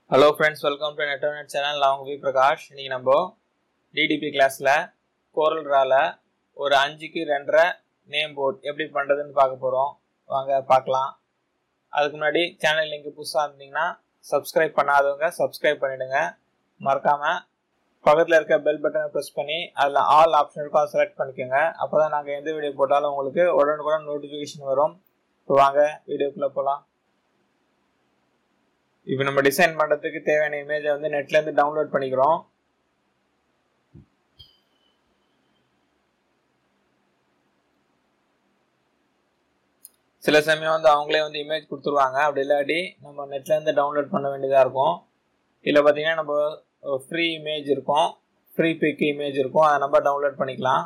hello friends welcome to net channel நான் உங்கள் we Prakash இன்னைக்கு நம்ம டிடிபி கிளாஸில் கோரல் ரால ஒரு அஞ்சுக்கு ரெண்டரை நேம் போர்ட் எப்படி பண்ணுறதுன்னு பார்க்க போகிறோம் வாங்க பார்க்கலாம் அதுக்கு முன்னாடி சேனல் லிங்க் புதுசாக இருந்தீங்கன்னா சப்ஸ்கிரைப் பண்ணாதவங்க சப்ஸ்கிரைப் பண்ணிவிடுங்க மறக்காமல் பக்கத்தில் இருக்க பெல் பட்டனை ப்ரெஸ் பண்ணி அதில் ஆல் ஆப்ஷன் இருக்கும் அதை செலக்ட் பண்ணிக்கோங்க அப்போ தான் நாங்கள் எந்த வீடியோ போட்டாலும் உங்களுக்கு உடனுக்குடன் நோட்டிஃபிகேஷன் வரும் இப்போ வாங்க வீடியோக்குள்ளே போகலாம் இப்போ நம்ம டிசைன் பண்ணுறதுக்கு தேவையான இமேஜை வந்து நெட்லேருந்து டவுன்லோட் பண்ணிக்கிறோம் சில சமயம் வந்து அவங்களே வந்து இமேஜ் கொடுத்துருவாங்க அப்படி இல்லாட்டி நம்ம நெட்லேருந்து டவுன்லோட் பண்ண வேண்டியதாக இருக்கும் இதில் பார்த்தீங்கன்னா நம்ம ஃப்ரீ இமேஜ் இருக்கும் ஃப்ரீ பிக் இமேஜ் இருக்கும் அதை நம்ம டவுன்லோட் பண்ணிக்கலாம்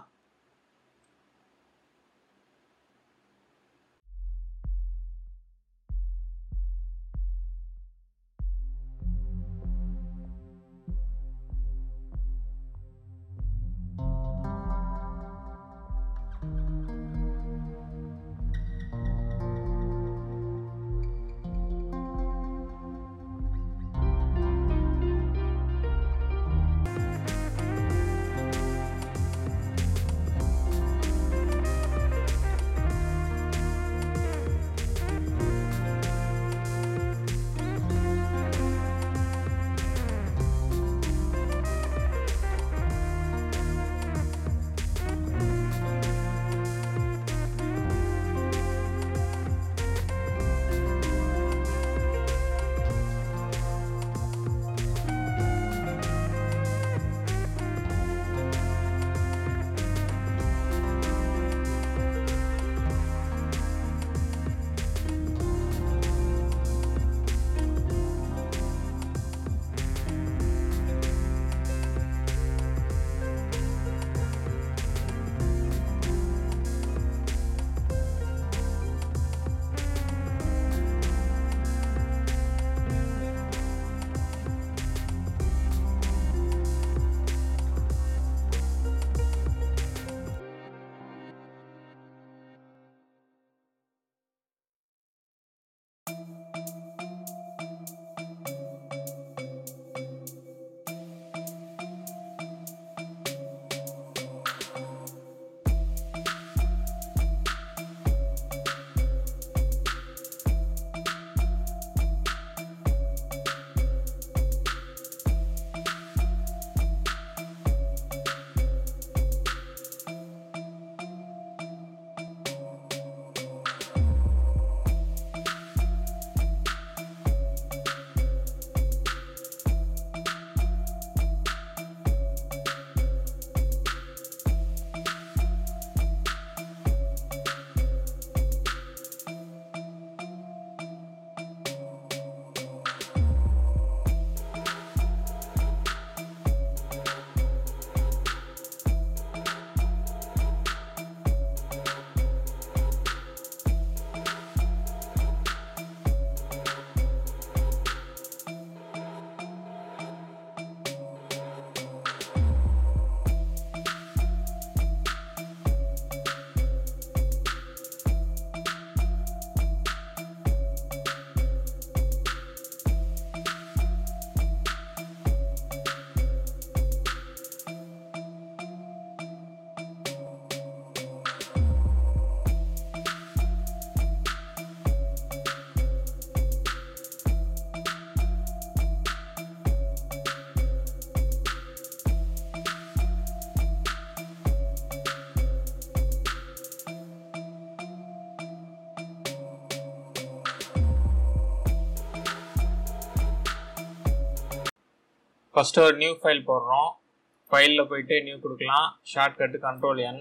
ஃபஸ்ட்டு ஒரு நியூ ஃபைல் போடுறோம் ஃபைலில் போயிட்டு நியூ கொடுக்கலாம் ஷார்ட்கட்டு கண்ட்ரோல் என்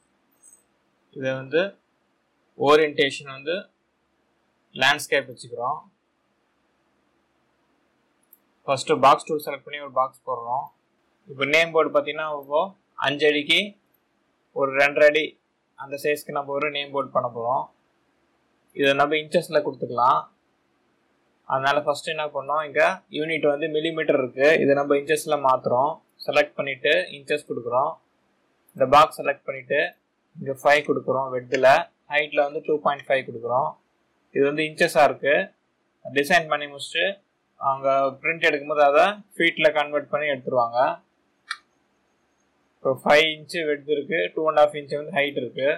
இதை வந்து ஓரியன்டேஷன் வந்து லேண்ட்ஸ்கேப் வச்சுக்கிறோம் ஃபஸ்ட்டு பாக்ஸ் டூல் செலக்ட் பண்ணி ஒரு பாக்ஸ் போடுறோம் இப்போ நேம் போர்டு பார்த்தீங்கன்னா இப்போ அஞ்சு அடிக்கு ஒரு ரெண்டரை அடி அந்த சைஸ்க்கு நம்ம ஒரு நேம் போர்டு பண்ண போகிறோம் இதை நம்ம இன்ச்சஸில் கொடுத்துக்கலாம் அதனால் ஃபஸ்ட்டு என்ன பண்ணோம் இங்கே யூனிட் வந்து மில்லிமீட்டர் இருக்குது இதை நம்ம இன்ச்சஸில் மாற்றுறோம் செலக்ட் பண்ணிவிட்டு இன்ச்சஸ் கொடுக்குறோம் இந்த பாக்ஸ் செலக்ட் பண்ணிவிட்டு இங்கே ஃபைவ் கொடுக்குறோம் வெட்டில் ஹைட்டில் வந்து டூ பாயிண்ட் ஃபைவ் கொடுக்குறோம் இது வந்து இன்ச்சஸாக இருக்குது டிசைன் பண்ணி முடிச்சுட்டு அவங்க பிரிண்ட் எடுக்கும்போது அதை ஃபீட்டில் கன்வெர்ட் பண்ணி எடுத்துருவாங்க இப்போ ஃபைவ் இன்ச்சு வெட்த் இருக்கு டூ அண்ட் ஆஃப் இன்ச் வந்து ஹைட் இருக்கு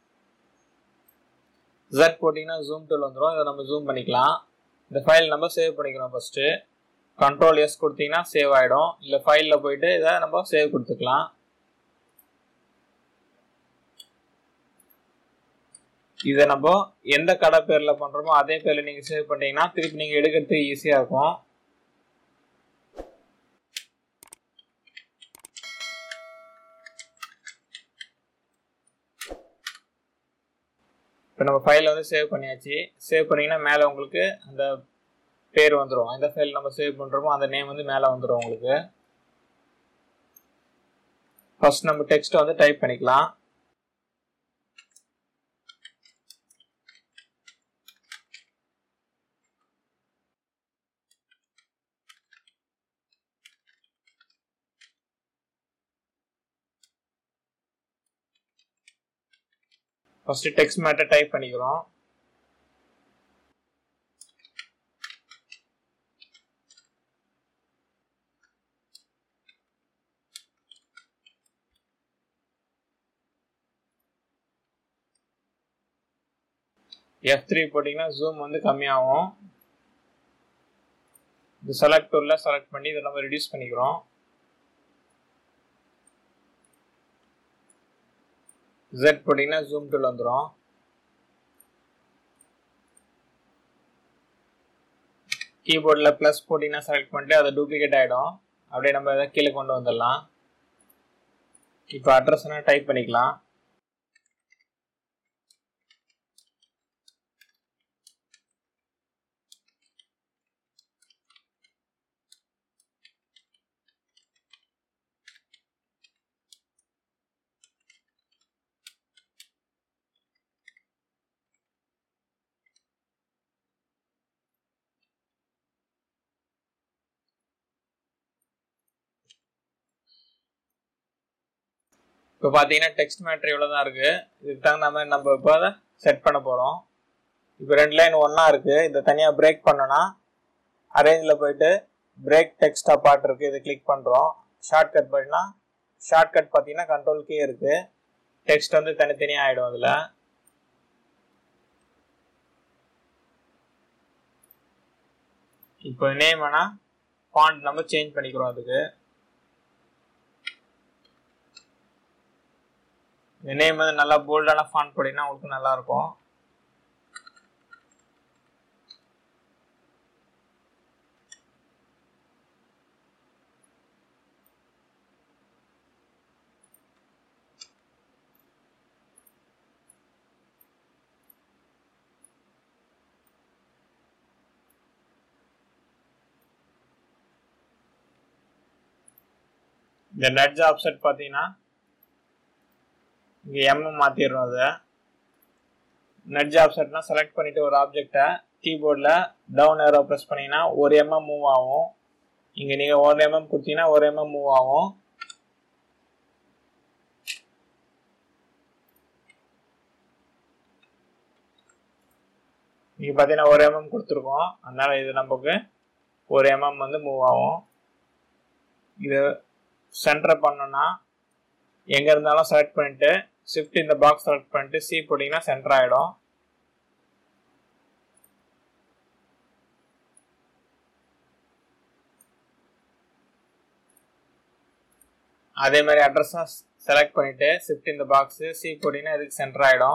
ஜெட் போட்டிங்கன்னா ஜூம் டூல் வந்துடும் இதை நம்ம ஜூம் பண்ணிக்கலாம் இந்த ஃபைல் நம்ம சேவ் பண்ணிக்கிறோம் ஃபஸ்ட்டு கண்ட்ரோல் எஸ் கொடுத்தீங்கன்னா சேவ் ஆகிடும் இல்லை ஃபைலில் போயிட்டு இதை நம்ம சேவ் கொடுத்துக்கலாம் இதை நம்ம எந்த கடை பேரில் பண்ணுறோமோ அதே பேரில் நீங்கள் சேவ் பண்ணிட்டீங்கன்னா திருப்பி நீங்கள் எடுக்கிறதுக்கு ஈஸியாக இருக்கும் இப்போ நம்ம ஃபைலை வந்து சேவ் பண்ணியாச்சு சேவ் பண்ணிங்கன்னா மேலே உங்களுக்கு அந்த பேர் வந்துடும் எந்த ஃபைல் நம்ம சேவ் பண்ணுறோமோ அந்த நேம் வந்து மேலே வந்துடும் உங்களுக்கு ஃபர்ஸ்ட் நம்ம டெக்ஸ்ட் வந்து டைப் பண்ணிக்கலாம் ஃபர்ஸ்ட் டெக்ஸ்ட் மேட்டர் டைப் பண்ணிக்கிறோம் எஃப் த்ரீ போட்டிங்கன்னா ஜூம் வந்து கம்மியாகும் இது செலக்ட் டூலில் செலக்ட் பண்ணி இதை நம்ம ரெடியூஸ் பண்ணிக்கிறோம் ஜெட் போட்டிங்கன்னா ஜூம் டூல் வந்துடும் கீபோர்டில் ப்ளஸ் போட்டிங்கன்னா செலக்ட் பண்ணிட்டு அது டூப்ளிகேட் ஆகிடும் அப்படியே நம்ம இதை கீழே கொண்டு வந்துடலாம் இப்போ அட்ரஸ்னா டைப் பண்ணிக்கலாம் இப்போ பார்த்தீங்கன்னா டெக்ஸ்ட் மேட்ரு இவ்வளோ தான் இருக்குது இதுக்கு தகுந்த மாதிரி நம்ம இப்போ அதை செட் பண்ண போகிறோம் இப்போ ரெண்டு லைன் ஒன்றா இருக்குது இதை தனியாக பிரேக் பண்ணோன்னா அரேஞ்சில் போயிட்டு பிரேக் டெக்ஸ்ட் அப்பார்ட் இருக்குது இதை கிளிக் பண்ணுறோம் ஷார்ட்கட் பண்ணினா ஷார்ட்கட் பார்த்தீங்கன்னா கண்ட்ரோல் கே இருக்குது டெக்ஸ்ட் வந்து தனித்தனியாக ஆகிடும் அதில் இப்போ நேம் ஆனால் ஃபாண்ட் நம்ம சேஞ்ச் பண்ணிக்கிறோம் அதுக்கு இந்த நேம் வந்து நல்லா போல்டான ஃபாண்ட் போட்டிங்கன்னா உங்களுக்கு நல்லா இருக்கும் இந்த நட்ஜ் ஆப்செட் பார்த்தீங்கன்னா இங்கே எம்எம் மாற்றிடுறோம் அதை நட்ஜ் ஆப்செட்னா செலக்ட் பண்ணிவிட்டு ஒரு ஆப்ஜெக்டை கீபோர்டில் டவுன் ஏரோ ப்ரெஸ் பண்ணிங்கன்னா ஒரு எம்எம் மூவ் ஆகும் இங்கே நீங்கள் ஒரு எம்எம் கொடுத்தீங்கன்னா ஒரு எம்எம் மூவ் ஆகும் இங்கே பார்த்தீங்கன்னா ஒரு எம்எம் கொடுத்துருக்கோம் அதனால் இது நமக்கு ஒரு எம்எம் வந்து மூவ் ஆகும் இது சென்டரை பண்ணோன்னா எங்கே இருந்தாலும் செலக்ட் பண்ணிட்டு ஷிஃப்ட் இந்த பாக்ஸ் செலக்ட் பண்ணிட்டு சி போட்டிங்கன்னா சென்டர் ஆகிடும் அதே மாதிரி அட்ரஸும் செலக்ட் பண்ணிட்டு ஷிஃப்ட் இந்த பாக்ஸு சி போட்டிங்கன்னா இதுக்கு சென்டர் ஆகிடும்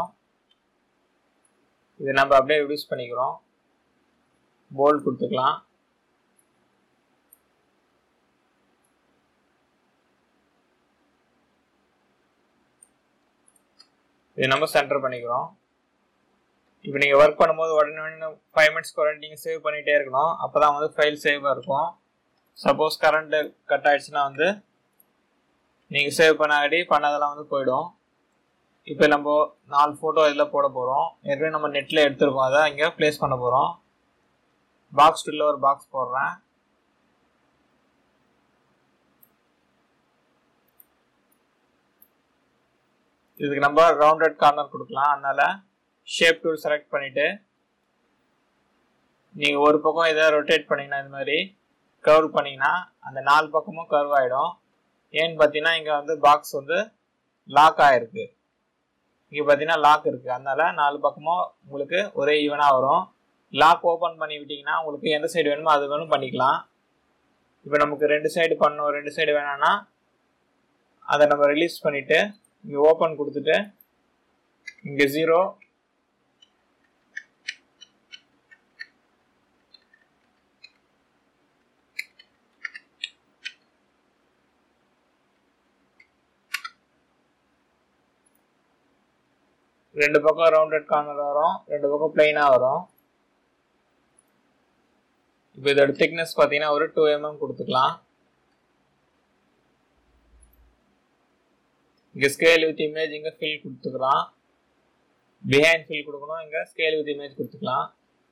இது நம்ம அப்படியே ரிடியூஸ் பண்ணிக்கிறோம் போல்ட் கொடுத்துக்கலாம் இது நம்ம சென்டர் பண்ணிக்கிறோம் இப்போ நீங்கள் ஒர்க் பண்ணும்போது உடனே உடனே ஃபைவ் மினிட்ஸ்க்கு உடனே நீங்கள் சேவ் பண்ணிகிட்டே இருக்கணும் அப்போ தான் வந்து ஃபைல் சேவாக இருக்கும் சப்போஸ் கரண்ட்டு கட் ஆகிடுச்சுன்னா வந்து நீங்கள் சேவ் பண்ணாடி பண்ணதெல்லாம் வந்து போயிடும் இப்போ நம்ம நாலு ஃபோட்டோ இதில் போட போகிறோம் ஏற்கனவே நம்ம நெட்டில் எடுத்துருக்கோம் அதை இங்கே ப்ளேஸ் பண்ண போகிறோம் பாக்ஸ் டூலில் ஒரு பாக்ஸ் போடுறேன் இதுக்கு நம்ம ரவுண்டட் கார்னர் கொடுக்கலாம் அதனால ஷேப் டூல் செலக்ட் பண்ணிட்டு நீங்கள் ஒரு பக்கம் இதை ரொட்டேட் பண்ணிங்கன்னா இது மாதிரி கர்வ் பண்ணிங்கன்னா அந்த நாலு பக்கமும் கர்வ் ஆகிடும் ஏன்னு பார்த்தீங்கன்னா இங்கே வந்து பாக்ஸ் வந்து லாக் ஆகிருக்கு இங்கே பார்த்தீங்கன்னா லாக் இருக்குது அதனால நாலு பக்கமும் உங்களுக்கு ஒரே ஈவனாக வரும் லாக் ஓப்பன் பண்ணி விட்டிங்கன்னா உங்களுக்கு எந்த சைடு வேணுமோ அது வேணும் பண்ணிக்கலாம் இப்போ நமக்கு ரெண்டு சைடு பண்ணணும் ரெண்டு சைடு வேணாம்னா அதை நம்ம ரிலீஸ் பண்ணிவிட்டு இங்கே ஓப்பன் கொடுத்துட்டு இங்கே ஜீரோ ரெண்டு பக்கம் ரவுண்டட் கார்னர் வரும் ரெண்டு பக்கம் பிளைனாக வரும் இப்போ இதோட திக்னஸ் பார்த்தீங்கன்னா ஒரு டூ எம்எம் கொடுத்துக்கலாம் இங்கே ஸ்கேல் வித் இமேஜ் இங்கே ஃபில் கொடுத்துக்கலாம் பிஹைண்ட் ஃபில் கொடுக்கணும் இங்கே ஸ்கேல் வித் இமேஜ் கொடுத்துக்கலாம்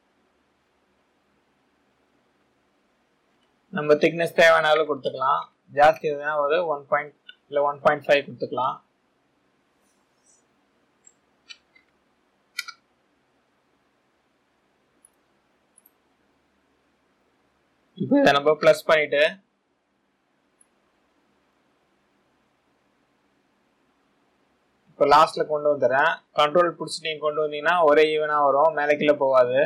நம்ம திக்னஸ் தேவையான அளவு கொடுத்துக்கலாம் ஜாஸ்தி இருந்ததுன்னா ஒரு ஒன் பாயிண்ட் இல்லை ஒன் பாயிண்ட் ஃபைவ் கொடுத்துக்கலாம் இப்போ இதை நம்ம ப்ளஸ் பண்ணிட்டு இப்போ லாஸ்ட்ல கொண்டு வந்துடுறேன் கண்ட்ரோல் பிடிச்சி நீங்கள் கொண்டு வந்தீங்கன்னா ஒரே ஈவனாக வரும் மேலே கீழே போகாது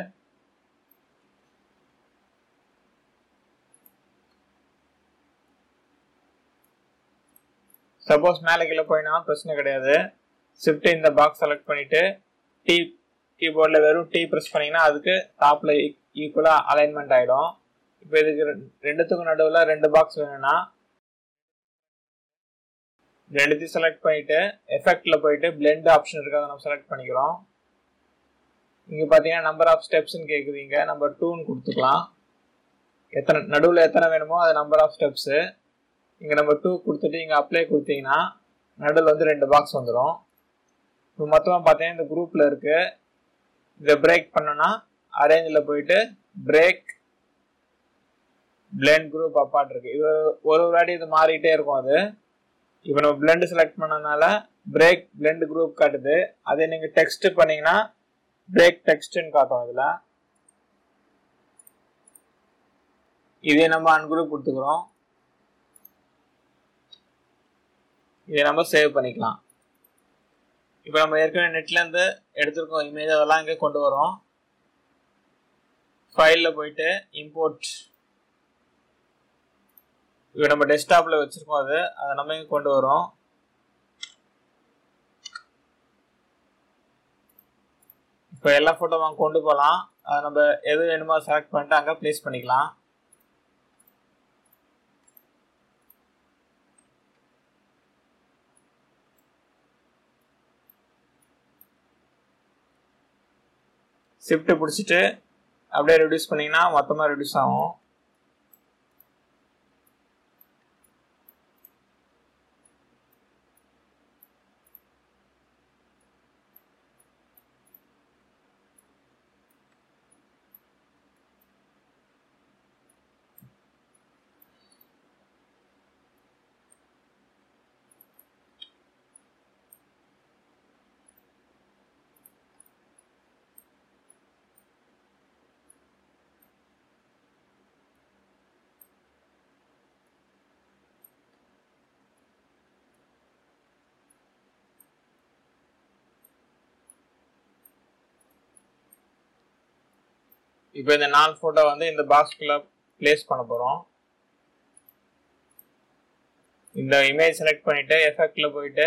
சப்போஸ் மேலே கீழே போயினா பிரச்சனை கிடையாது ஷிஃப்ட் இந்த பாக்ஸ் செலக்ட் பண்ணிட்டு டி கீபோர்டில் வெறும் டி ப்ரெஸ் பண்ணிங்கன்னா அதுக்கு டாப்பில் ஈக்குவலாக அலைன்மெண்ட் ஆகிடும் இப்போ இதுக்கு ரெண்டுத்துக்கும் நடுவில் ரெண்டு பாக்ஸ் வேணும்னா ரெண்டுத்தையும் செலக்ட் பண்ணிட்டு எஃபெக்ட்ல போயிட்டு பிளெண்ட் ஆப்ஷன் இருக்கு அதை நம்ம செலக்ட் பண்ணிக்கிறோம் இங்க பாத்தீங்கன்னா நம்பர் ஆஃப் ஸ்டெப்ஸ்னு கேக்குறீங்க நம்பர் டூன்னு கொடுத்துக்கலாம் எத்தனை நடுவில் எத்தனை வேணுமோ அது நம்பர் ஆஃப் ஸ்டெப்ஸ் இங்க நம்பர் டூ கொடுத்துட்டு இங்க அப்ளை கொடுத்தீங்கன்னா நடுவில் வந்து ரெண்டு பாக்ஸ் வந்துடும் இப்போ மொத்தமாக பார்த்தீங்கன்னா இந்த குரூப்ல இருக்கு இதை பிரேக் பண்ணோன்னா அரேஞ்சில் போயிட்டு பிரேக் பிளெண்ட் குரூப் அப்பாட் இருக்கு இது ஒரு வாட்டி இது மாறிட்டே இருக்கும் அது இப்போ நம்ம பிளெண்ட் செலக்ட் பண்ணனால பிரேக் பிளெண்ட் குரூப் காட்டுது அதே நீங்கள் டெக்ஸ்ட் பண்ணீங்கன்னா பிரேக் டெக்ஸ்ட்னு காட்டும் இதில் இதே நம்ம அன்குரூப் கொடுத்துக்கிறோம் இதை நம்ம சேவ் பண்ணிக்கலாம் இப்போ நம்ம ஏற்கனவே நெட்லேருந்து எடுத்திருக்கோம் இமேஜ் அதெல்லாம் இங்கே கொண்டு வரோம் ஃபைலில் போயிட்டு இம்போர்ட் இப்போ நம்ம டெஸ்க்டாப்பில் வச்சுருக்கோம் அது அதை நம்ம இங்கே கொண்டு வரோம் இப்போ எல்லா ஃபோட்டோ வாங்க கொண்டு போகலாம் அதை நம்ம எது வேணுமோ செலக்ட் பண்ணிட்டு அங்கே ப்ளேஸ் பண்ணிக்கலாம் ஷிஃப்ட் பிடிச்சிட்டு அப்படியே ரெடியூஸ் பண்ணிங்கன்னா மொத்தமாக ரெடியூஸ் ஆகும் இப்போ இந்த நாலு ஃபோட்டோ வந்து இந்த பாக்ஸ்குள்ள பிளேஸ் பண்ண போகிறோம் இந்த இமேஜ் செலக்ட் பண்ணிட்டு எஃபெக்ட்ல போயிட்டு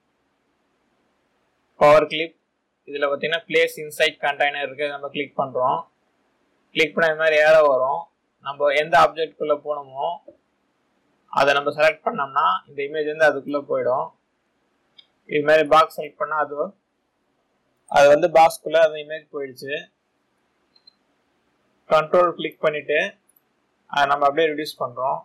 பவர் கிளிப் இதில் பார்த்தீங்கன்னா பிளேஸ் இன்சைட் கண்டெய்னர் இருக்கு நம்ம கிளிக் பண்ணுறோம் கிளிக் பண்ண மாதிரி ஏற வரும் நம்ம எந்த ஆப்ஜெக்ட்குள்ளே போகணுமோ அதை நம்ம செலக்ட் பண்ணோம்னா இந்த இமேஜ் வந்து அதுக்குள்ளே போயிடும் இது மாதிரி பாக்ஸ் செலக்ட் பண்ணால் அது அது வந்து பாக்ஸ்குள்ளே அந்த இமேஜ் போயிடுச்சு கண்ட்ரோல் கிளிக் பண்ணிட்டு அதை நம்ம அப்படியே ரிடியூஸ் பண்ணுறோம்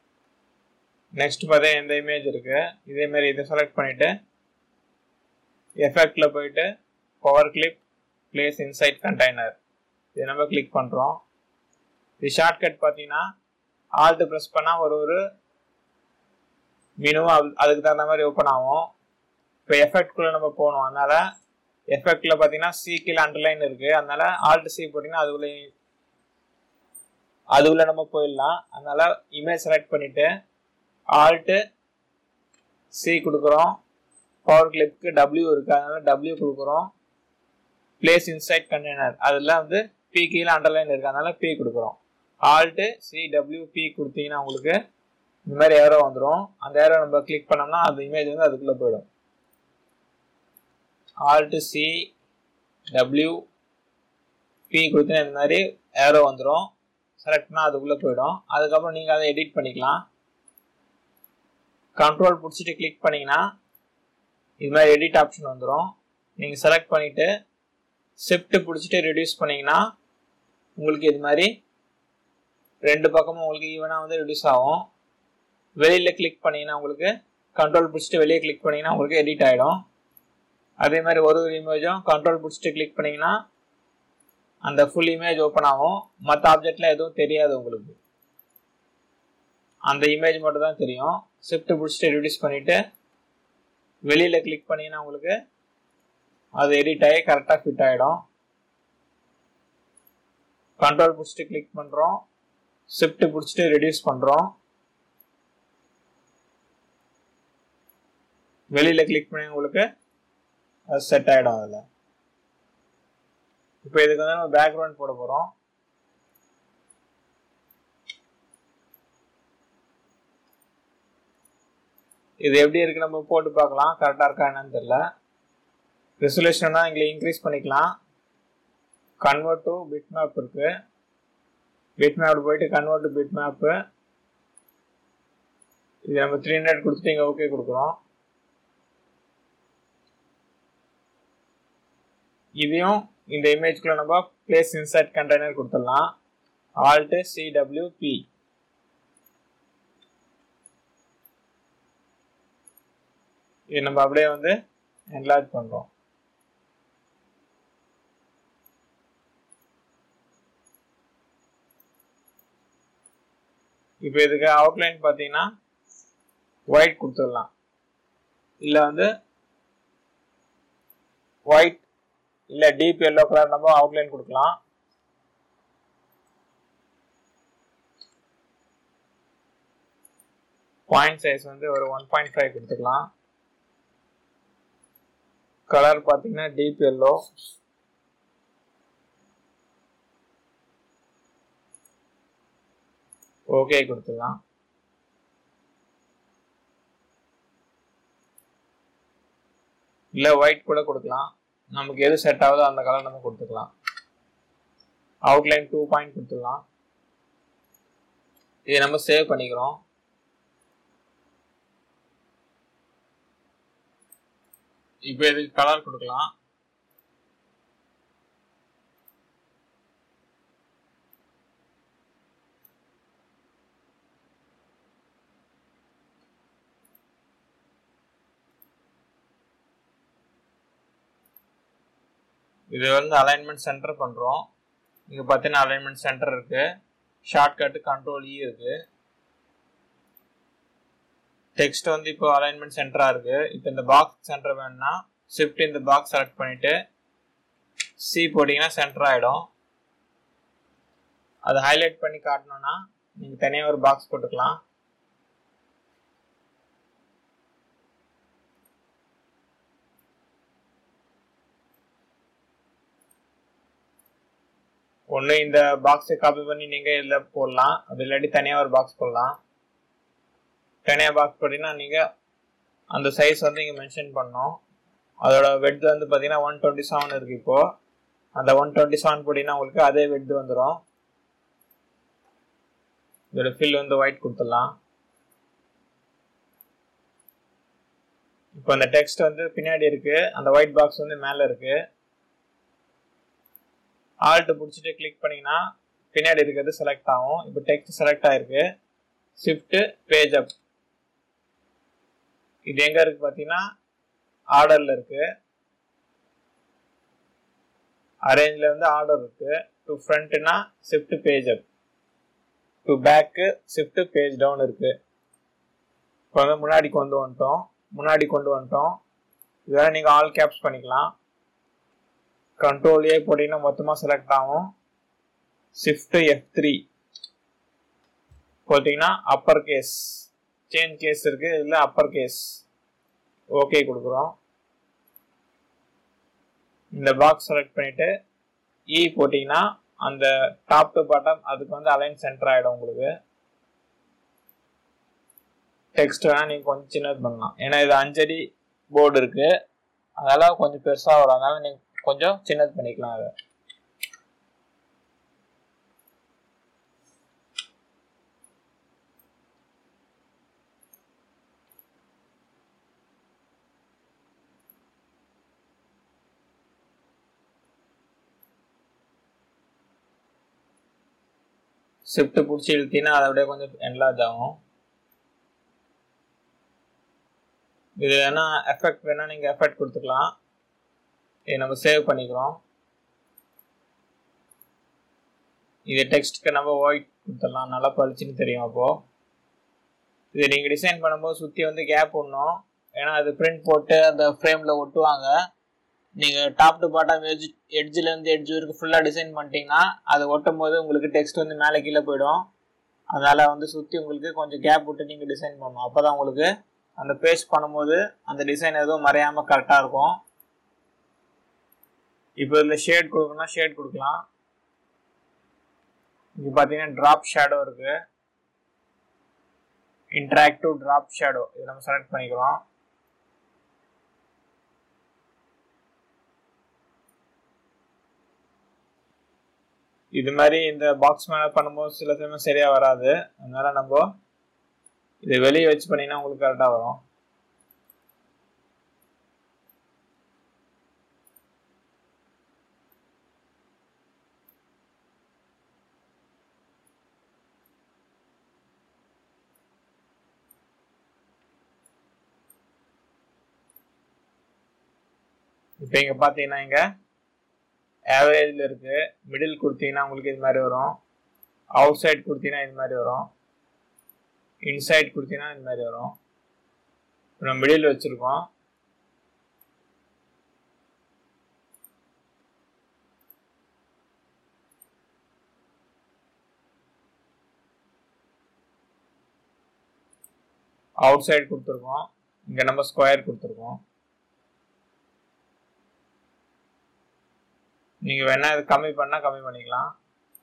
நெக்ஸ்ட் பார்த்தா எந்த இமேஜ் இருக்கு இதே மாதிரி இதை செலக்ட் பண்ணிட்டு எஃபெக்டில் போயிட்டு power clip place inside container இது நம்ம கிளிக் பண்ணுறோம் இது ஷார்ட்கட் பார்த்தீங்கன்னா ஆல்ட்டு ப்ரெஸ் பண்ணால் ஒரு ஒரு மினிமம் அதுக்கு தகுந்த மாதிரி ஓப்பன் ஆகும் இப்போ எஃபெக்ட்குள்ளே நம்ம போகணும் அதனால எஃபெக்டில் பார்த்தீங்கன்னா சி கீழே அண்டர்லைன் இருக்குது அதனால ஆல்ட் சி போட்டிங்கன்னா அதுக்குள்ளே அதுக்குள்ளே நம்ம போயிடலாம் அதனால இமேஜ் செலக்ட் பண்ணிவிட்டு ஆல்ட்டு சி கொடுக்குறோம் பவர் கிளிப்க்கு டபிள்யூ இருக்குது அதனால டபிள்யூ கொடுக்குறோம் பிளேஸ் இன்சைட் கண்டெய்னர் அதில் வந்து பி கீழே அண்டர்லைன் இருக்குது அதனால பி கொடுக்குறோம் ஆல்ட்டு சி டபிள்யூ பி கொடுத்தீங்கன்னா உங்களுக்கு இந்த மாதிரி ஏரோ வந்துடும் அந்த ஏரோ நம்ம கிளிக் பண்ணோம்னா அந்த இமேஜ் வந்து அதுக்குள்ளே போயிடும் ஆல்ட்டு சி டபிள்யூ பி கொடுத்தீங்கன்னா இந்த மாதிரி ஏரோ வந்துடும் செலக்ட் பண்ணால் அதுக்குள்ளே போயிடும் அதுக்கப்புறம் நீங்கள் அதை எடிட் பண்ணிக்கலாம் கண்ட்ரோல் பிடிச்சிட்டு கிளிக் பண்ணிங்கன்னா இது மாதிரி எடிட் ஆப்ஷன் வந்துடும் நீங்கள் செலக்ட் பண்ணிவிட்டு ஷிஃப்ட் பிடிச்சிட்டு ரெடியூஸ் பண்ணிங்கன்னா உங்களுக்கு இது மாதிரி ரெண்டு பக்கமும் உங்களுக்கு ஈவனாக வந்து ரெடியூஸ் ஆகும் வெளியில் கிளிக் பண்ணிங்கன்னா உங்களுக்கு கண்ட்ரோல் பிடிச்சிட்டு வெளியே கிளிக் பண்ணிங்கன்னா உங்களுக்கு எடிட் ஆகிடும் அதே மாதிரி ஒரு ஒரு இமேஜும் கண்ட்ரோல் பிடிச்சிட்டு கிளிக் பண்ணிங்கன்னா அந்த ஃபுல் இமேஜ் ஓப்பன் ஆகும் மற்ற ஆப்ஜெக்டில் எதுவும் தெரியாது உங்களுக்கு அந்த இமேஜ் மட்டும் தான் தெரியும் ஷிஃப்ட் பிடிச்சிட்டு ரெடியூஸ் பண்ணிவிட்டு வெளியில் கிளிக் பண்ணிங்கன்னா உங்களுக்கு அது எடிட் ஆகி கரெக்டாக ஃபிட் ஆகிடும் கண்ட்ரோல் பிடிச்சிட்டு கிளிக் பண்ணுறோம் ஷிஃப்ட் பிடிச்சிட்டு ரெடியூஸ் பண்ணுறோம் வெளியில் கிளிக் பண்ணி உங்களுக்கு அது செட் ஆகிடும் அதில் இப்போ இதுக்கு வந்து நம்ம பேக்ரவுண்ட் போட போகிறோம் இது எப்படி இருக்கு நம்ம போட்டு பார்க்கலாம் கரெக்டாக இருக்கா என்னன்னு தெரியல ரெசல்யூஷன்னா இங்கே இன்க்ரீஸ் பண்ணிக்கலாம் கன்வெர்ட் டு பிட் மேப் இருக்கு பிட் மேப் போயிட்டு கன்வெர்ட் டு பிட் மேப்பு இது நம்ம த்ரீ ஹண்ட்ரட் கொடுத்துட்டு இங்கே ஓகே கொடுக்குறோம் இதையும் இந்த இமேஜ்குள்ள நம்ம பிளேஸ் இன்சர்ட் கண்டெய்னர் கொடுத்துடலாம் ஆல்ட்டு சிடபிள்யூபி இது நம்ம அப்படியே வந்து என்லார்ஜ் பண்றோம் இப்போ இதுக்கு அவுட்லைன் பார்த்தீங்கன்னா ஒயிட் கொடுத்துடலாம் இல்லை வந்து ஒயிட் இல்லை டீப் எல்லோ கலர் நம்ம அவுட்லைன் கொடுக்கலாம் பாயிண்ட் சைஸ் வந்து ஒரு ஒன் பாயிண்ட் ஃபைவ் கொடுத்துக்கலாம் கலர் பார்த்தீங்கன்னா டீப் எல்லோ ஓகே கொடுத்துடலாம் இல்லை ஒயிட் கூட கொடுக்கலாம் நமக்கு எது செட் ஆகுதோ அந்த கலர் நம்ம கொடுத்துக்கலாம் அவுட்லைன் டூ பாயிண்ட் கொடுத்துடலாம் இதை நம்ம சேவ் பண்ணிக்கிறோம் இப்போ இதுக்கு கலர் கொடுக்கலாம் இது வந்து அலைன்மெண்ட் சென்டர் பண்ணுறோம் இங்கே பார்த்தீங்கன்னா அலைன்மெண்ட் சென்டர் இருக்குது ஷார்ட்கட்டு கண்ட்ரோல் இ இருக்குது டெக்ஸ்ட் வந்து இப்போ அலைன்மெண்ட் சென்டராக இருக்குது இப்போ இந்த பாக்ஸ் சென்டர் வேணும்னா ஷிஃப்ட் இந்த பாக்ஸ் செலக்ட் பண்ணிவிட்டு சி போட்டிங்கன்னா சென்டர் ஆகிடும் அதை ஹைலைட் பண்ணி காட்டணும்னா நீங்கள் தனியாக ஒரு பாக்ஸ் போட்டுக்கலாம் ஒன்று இந்த பாக்ஸை காப்பி பண்ணி நீங்கள் இதில் போடலாம் அது இல்லாட்டி தனியாக ஒரு பாக்ஸ் போடலாம் தனியாக பாக்ஸ் போட்டிங்கன்னா நீங்கள் அந்த சைஸ் வந்து இங்கே மென்ஷன் பண்ணோம் அதோட வெட் வந்து பார்த்தீங்கன்னா ஒன் டுவெண்ட்டி செவன் இருக்குது இப்போது அந்த ஒன் டுவெண்ட்டி செவன் போட்டிங்கன்னா உங்களுக்கு அதே வெட் வந்துடும் இதோட ஃபில் வந்து ஒயிட் கொடுத்துடலாம் இப்போ அந்த டெக்ஸ்ட் வந்து பின்னாடி இருக்கு அந்த ஒயிட் பாக்ஸ் வந்து மேலே இருக்கு ஆல்ட் பிடிச்சிட்டு கிளிக் பண்ணீங்கன்னா பின்னாடி இருக்கிறது செலக்ட் ஆகும் இப்போ டெக்ஸ்ட் செலக்ட் ஆயிருக்கு ஷிஃப்ட் பேஜ் அப் இது எங்க இருக்கு பார்த்தீங்கன்னா ஆர்டர்ல இருக்கு அரேஞ்சில் வந்து ஆர்டர் இருக்கு டு ஃப்ரண்ட்னா shift page up to back shift page down இருக்கு இப்போ வந்து முன்னாடி கொண்டு வந்துட்டோம் முன்னாடி கொண்டு வந்துட்டோம் இதெல்லாம் நீங்கள் ஆல் கேப்ஸ் பண்ணிக்கலாம் கண்ட்ரோல் ஏ போட்டிங்கன்னா மொத்தமாக செலக்ட் ஆகும் ஷிஃப்ட் எஃப் த்ரீ போட்டிங்கன்னா அப்பர் கேஸ் சேஞ்ச் கேஸ் இருக்குது இதில் அப்பர் கேஸ் ஓகே கொடுக்குறோம் இந்த பாக்ஸ் செலக்ட் பண்ணிவிட்டு இ போட்டிங்கன்னா அந்த டாப் டு பாட்டம் அதுக்கு வந்து அலைன் சென்டர் ஆகிடும் உங்களுக்கு டெக்ஸ்ட் வேணால் நீங்கள் கொஞ்சம் சின்னது பண்ணலாம் ஏன்னா இது அஞ்சடி போர்டு இருக்குது அதனால் கொஞ்சம் பெருசாக வரும் அதனால் நீங்கள் கொஞ்சம் சின்னது பண்ணிக்கலாம் அதை ஷிஃப்ட் பிடிச்சி இழுத்தீங்கன்னா அதை அப்படியே கொஞ்சம் என்லார்ஜ் ஆகும் இது வேணா எஃபெக்ட் வேணா நீங்கள் எஃபெக்ட் கொடுத்துக்கலாம் இது நம்ம சேவ் பண்ணிக்கிறோம் இது டெக்ஸ்ட்டுக்கு நம்ம ஒயிட் கொடுத்துடலாம் நல்லா பளிச்சுன்னு தெரியும் அப்போது இது நீங்கள் டிசைன் பண்ணும்போது சுற்றி வந்து கேப் விடணும் ஏன்னா அது பிரிண்ட் போட்டு அந்த ஃப்ரேமில் ஒட்டுவாங்க நீங்கள் டாப் டு பாட்டம் எட்ஜ் எட்ஜிலேருந்து எட்ஜ் வரைக்கும் ஃபுல்லாக டிசைன் பண்ணிட்டீங்கன்னா அது ஒட்டும் போது உங்களுக்கு டெக்ஸ்ட் வந்து மேலே கீழே போயிடும் அதனால் வந்து சுற்றி உங்களுக்கு கொஞ்சம் கேப் விட்டு நீங்கள் டிசைன் பண்ணணும் அப்போ தான் உங்களுக்கு அந்த பேஸ்ட் பண்ணும்போது அந்த டிசைன் எதுவும் மறையாமல் கரெக்டாக இருக்கும் இப்போ இதில் ஷேட் கொடுக்கணும்னா ஷேட் கொடுக்கலாம் இங்கே பார்த்தீங்கன்னா ட்ராப் ஷேடோ இருக்குது இன்ட்ராக்டிவ் ட்ராப் ஷேடோ இது நம்ம செலக்ட் பண்ணிக்கிறோம் இது மாதிரி இந்த பாக்ஸ் மேலே பண்ணும்போது சில சமயம் சரியாக வராது அதனால நம்ம இதை வெளியே வச்சு பண்ணிங்கன்னா உங்களுக்கு கரெக்டாக வரும் இப்போ இங்கே பார்த்தீங்கன்னா இங்கே ஆவரேஜில் இருக்குது மிடில் கொடுத்தீங்கன்னா உங்களுக்கு இது மாதிரி வரும் அவுட் சைட் கொடுத்தீங்கன்னா இது மாதிரி வரும் இன்சைட் கொடுத்தீங்கன்னா இது மாதிரி வரும் நம்ம மிடில் வச்சுருக்கோம் அவுட் சைடு கொடுத்துருக்கோம் இங்கே நம்ம ஸ்கொயர் கொடுத்துருக்கோம் நீங்கள் வேணால் இது கம்மி பண்ணால் கம்மி பண்ணிக்கலாம்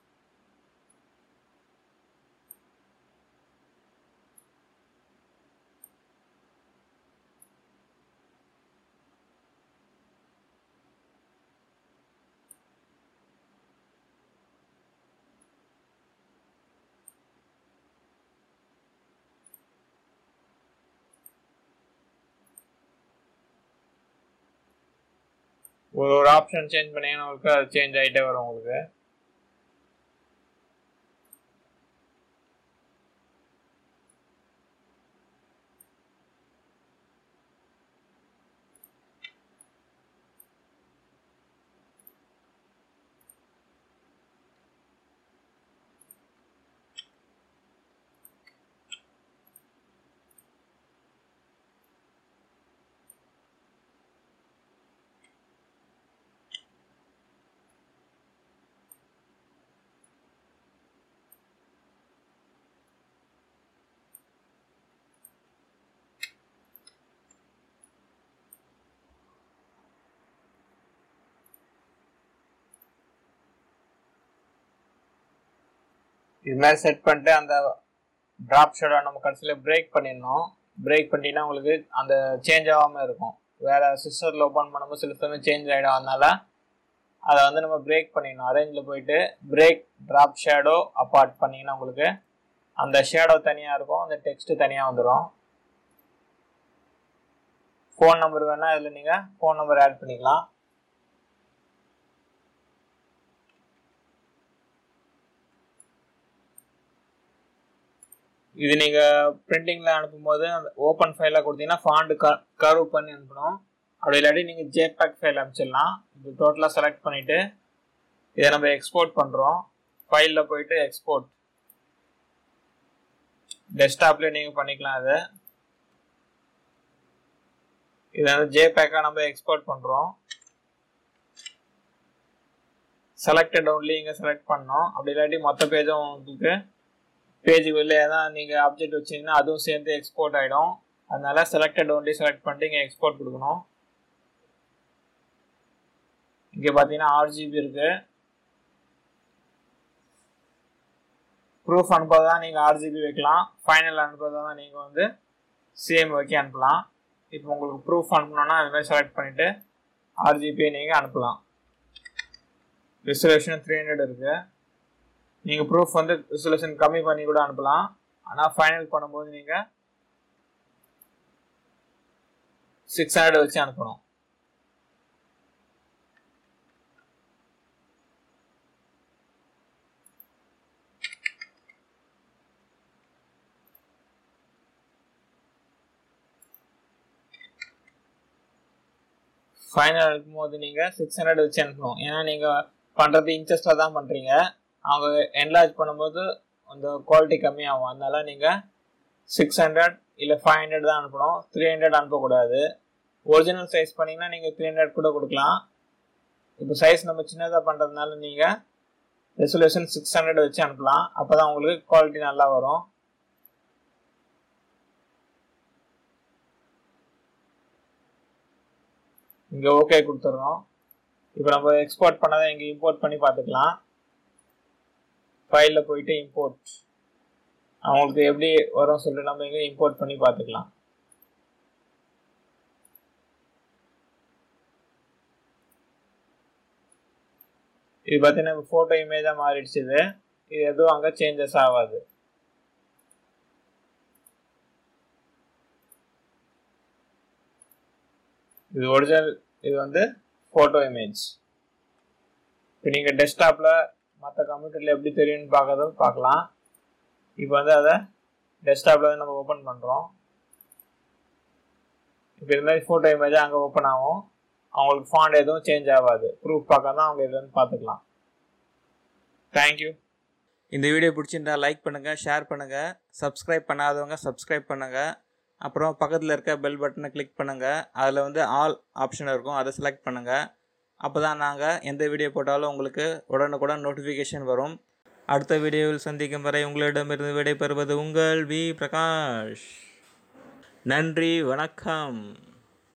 ஒரு ஒரு ஆப்ஷன் சேஞ்ச் பண்ணீங்கன்னா உங்களுக்கு அது சேஞ்ச் ஆகிட்டே வரும் உங்களுக்கு இது மாதிரி செட் பண்ணிட்டு அந்த ட்ராப் ஷேடோ நம்ம கடைசியில் பிரேக் பண்ணிடணும் பிரேக் பண்ணிட்டீங்கன்னா உங்களுக்கு அந்த சேஞ்ச் ஆகாமல் இருக்கும் வேற சிஸ்டரில் ஓப்பன் பண்ணும்போது சில சமயம் சேஞ்ச் ஆகிடும் அதனால அதை வந்து நம்ம பிரேக் பண்ணிடணும் அரேஞ்சில் போயிட்டு பிரேக் ட்ராப் ஷேடோ அப்பார்ட் பண்ணிங்கன்னா உங்களுக்கு அந்த ஷேடோ தனியாக இருக்கும் அந்த டெக்ஸ்ட்டு தனியாக வந்துடும் ஃபோன் நம்பர் வேணால் இதில் நீங்கள் ஃபோன் நம்பர் ஆட் பண்ணிக்கலாம் இது நீங்கள் பிரிண்டிங்கில் அனுப்பும்போது அந்த ஓப்பன் ஃபைலாக கொடுத்தீங்கன்னா ஃபாண்டு க கர்வ் பண்ணி அனுப்பணும் அப்படி இல்லாட்டி நீங்கள் ஜேபேக் ஃபைல் அனுப்பிச்சிடலாம் இது டோட்டலாக செலக்ட் பண்ணிவிட்டு இதை நம்ம எக்ஸ்போர்ட் பண்ணுறோம் ஃபைலில் போயிட்டு எக்ஸ்போர்ட் டெஸ்க்டாப்லேயே நீங்கள் பண்ணிக்கலாம் அதை இதை வந்து ஜேபேக்காக நம்ம எக்ஸ்போர்ட் பண்ணுறோம் செலக்டட் ஒன்லி இங்கே செலக்ட் பண்ணோம் அப்படி இல்லாட்டி மொத்த பேஜும் உங்களுக்கு பேஜ் வெளியே தான் நீங்கள் ஆப்ஜெக்ட் வச்சிங்கன்னா அதுவும் சேர்ந்து எக்ஸ்போர்ட் ஆகிடும் அதனால செலக்டட் ஒன்லி செலக்ட் பண்ணிட்டு இங்கே எக்ஸ்போர்ட் கொடுக்கணும் இங்கே பார்த்தீங்கன்னா ஆர்ஜிபி இருக்கு ப்ரூஃப் அனுப்புறதா நீங்கள் ஆர்ஜிபி வைக்கலாம் ஃபைனல் அனுப்புறதா தான் நீங்கள் வந்து சேம் வைக்க அனுப்பலாம் இப்போ உங்களுக்கு ப்ரூஃப் அனுப்பணும்னா அது மாதிரி செலக்ட் பண்ணிவிட்டு ஆர்ஜிபியை நீங்கள் அனுப்பலாம் ரிசர்வேஷன் த்ரீ ஹண்ட்ரட் இருக்குது நீங்கள் ப்ரூஃப் வந்து ரிசல்யூஷன் கம்மி பண்ணி கூட அனுப்பலாம் ஆனால் ஃபைனல் பண்ணும்போது நீங்கள் சிக்ஸ் ஹண்ட்ரட் வச்சு அனுப்பணும் ஃபைனல் அனுப்பும்போது நீங்கள் சிக்ஸ் ஹண்ட்ரட் வச்சு அனுப்பணும் ஏன்னா நீங்கள் பண்ணுறது இன்ட்ரெஸ்டில் தான் பண்ணுறீங்க அவங்க என்லார்ஜ் பண்ணும்போது அந்த குவாலிட்டி கம்மியாகும் அதனால நீங்கள் சிக்ஸ் ஹண்ட்ரட் இல்லை ஃபைவ் ஹண்ட்ரட் தான் அனுப்பணும் த்ரீ ஹண்ட்ரட் அனுப்பக்கூடாது ஒரிஜினல் சைஸ் பண்ணிங்கன்னா நீங்கள் த்ரீ ஹண்ட்ரட் கூட கொடுக்கலாம் இப்போ சைஸ் நம்ம சின்னதாக பண்ணுறதுனால நீங்கள் ரெசல்யூஷன் சிக்ஸ் ஹண்ட்ரட் வச்சு அனுப்பலாம் அப்போ தான் உங்களுக்கு குவாலிட்டி நல்லா வரும் இங்கே ஓகே கொடுத்துட்றோம் இப்போ நம்ம எக்ஸ்போர்ட் பண்ணதை இங்கே இம்போர்ட் பண்ணி பார்த்துக்கலாம் ஃபைலில் போயிட்டு இம்போர்ட் அவங்களுக்கு எப்படி வரும் சொல்லிட்டு நம்ம இங்கே இம்போர்ட் பண்ணி பார்த்துக்கலாம் இது பார்த்தீங்கன்னா ஃபோட்டோ இமேஜாக மாறிடுச்சு இது இது எதுவும் அங்கே சேஞ்சஸ் ஆகாது இது ஒரிஜினல் இது வந்து ஃபோட்டோ இமேஜ் இப்போ நீங்கள் டெஸ்க்டாப்பில் மற்ற கம்ப்யூட்டரில் எப்படி தெரியும்னு பார்க்கறதும் பார்க்கலாம் இப்போ வந்து அதை டெஸ்க்டாப்பில் வந்து நம்ம ஓப்பன் பண்ணுறோம் இப்போ இது மாதிரி ஃபோட்டோ இமேஜாக அங்கே ஓப்பன் ஆகும் அவங்களுக்கு ஃபாண்ட் எதுவும் சேஞ்ச் ஆகாது ப்ரூஃப் பார்க்க தான் அவங்க இது வந்து பார்த்துக்கலாம் தேங்க்யூ இந்த வீடியோ பிடிச்சிருந்தா லைக் பண்ணுங்கள் ஷேர் பண்ணுங்கள் சப்ஸ்கிரைப் பண்ணாதவங்க சப்ஸ்கிரைப் பண்ணுங்கள் அப்புறம் பக்கத்தில் இருக்க பெல் பட்டனை கிளிக் பண்ணுங்கள் அதில் வந்து ஆல் ஆப்ஷன் இருக்கும் அதை செலக்ட் பண்ணுங்கள் அப்போ தான் நாங்கள் எந்த வீடியோ போட்டாலும் உங்களுக்கு உடனுக்குடன் நோட்டிஃபிகேஷன் வரும் அடுத்த வீடியோவில் சந்திக்கும் வரை உங்களிடமிருந்து விடைபெறுவது உங்கள் வி பிரகாஷ் நன்றி வணக்கம்